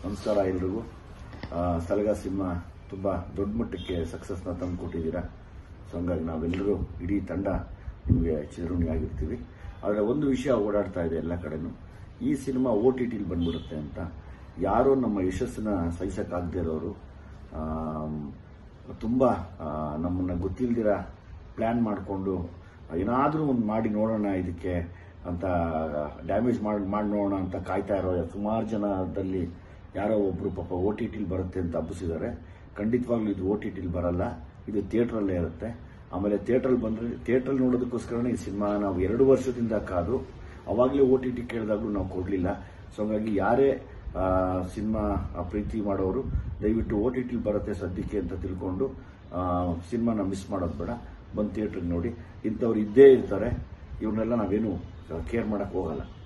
ನಮಸ್ಕಾರ ಎಲ್ರಿಗೂ ಆ, ಸಲಗ ಸಿನಿಮಾ ತುಂಬ ದೊಡ್ಡ ಮಟ್ಟಕ್ಕೆ ಸಕ್ಸಸ್ನ ತಂದು ಕೊಟ್ಟಿದ್ದೀರಾ ಸೊ ಹಂಗಾಗಿ ನಾವೆಲ್ಲರೂ ಇಡೀ ತಂಡ ನಿಮಗೆ ಚಿರಋಣಿಯಾಗಿರ್ತೀವಿ ಆದರೆ ಒಂದು ವಿಷಯ ಓಡಾಡ್ತಾ ಇದೆ ಎಲ್ಲ ಕಡೆನೂ ಈ ಸಿನಿಮಾ ಓ ಟಿ ಟಿಲಿ ಬಂದ್ಬಿಡುತ್ತೆ ಅಂತ ಯಾರೋ ನಮ್ಮ ಯಶಸ್ಸನ್ನ ಸಹಿಸಕ್ಕಾಗದೇ ಇರೋರು ಆಮ್, ತುಂಬ ನಮ್ಮನ್ನು ಗೊತ್ತಿಲ್ದಿರ ಪ್ಲ್ಯಾನ್ ಮಾಡಿಕೊಂಡು ಏನಾದರೂ ಒಂದು ಮಾಡಿ ನೋಡೋಣ ಇದಕ್ಕೆ ಅಂತ ಡ್ಯಾಮೇಜ್ ಮಾಡಿ ಮಾಡಿ ನೋಡೋಣ ಅಂತ ಕಾಯ್ತಾ ಇರೋ ಸುಮಾರು ಜನದಲ್ಲಿ ಯಾರೋ ಒಬ್ಬರು ಪಾಪ ಓ ಟಿ ಟಿಲಿ ಬರುತ್ತೆ ಅಂತ ಹಬ್ಬಿಸಿದ್ದಾರೆ ಖಂಡಿತವಾಗ್ಲೂ ಇದು ಓ ಟಿ ಟಿಲಿ ಬರಲ್ಲ ಇದು ಥಿಯೇಟ್ರಲ್ಲೇ ಇರುತ್ತೆ ಆಮೇಲೆ ಥಿಯೇಟ್ರಲ್ಲಿ ಬಂದರೆ ಥಿಯೇಟ್ರಲ್ಲಿ ನೋಡೋದಕ್ಕೋಸ್ಕರನೇ ಈ ಸಿನಿಮಾ ನಾವು ಎರಡು ವರ್ಷದಿಂದ ಕಾದು ಅವಾಗಲೇ ಓ ಟಿ ಟಿ ಕೇಳಿದಾಗಲೂ ನಾವು ಕೊಡಲಿಲ್ಲ ಸೊ ಹಾಗಾಗಿ ಯಾರೇ ಆ, ಸಿನಿಮಾ ಆ, ಪ್ರೀತಿ ಮಾಡೋರು ದಯವಿಟ್ಟು ಓ ಟಿ ಟಿಲಿ ಬರುತ್ತೆ ಸದ್ಯಕ್ಕೆ ಅಂತ ತಿಳ್ಕೊಂಡು ಆ, ಸಿನಿಮಾನ ಮಿಸ್ ಮಾಡೋದು ಬೇಡ ಬಂದು ಥಿಯೇಟ್ರಿಗೆ ನೋಡಿ ಇಂಥವ್ರು ಇದ್ದೇ ಇರ್ತಾರೆ ಇವ್ರನ್ನೆಲ್ಲ ನಾವೇನು ಕೇರ್ ಮಾಡೋಕ್ಕೆ ಹೋಗಲ್ಲ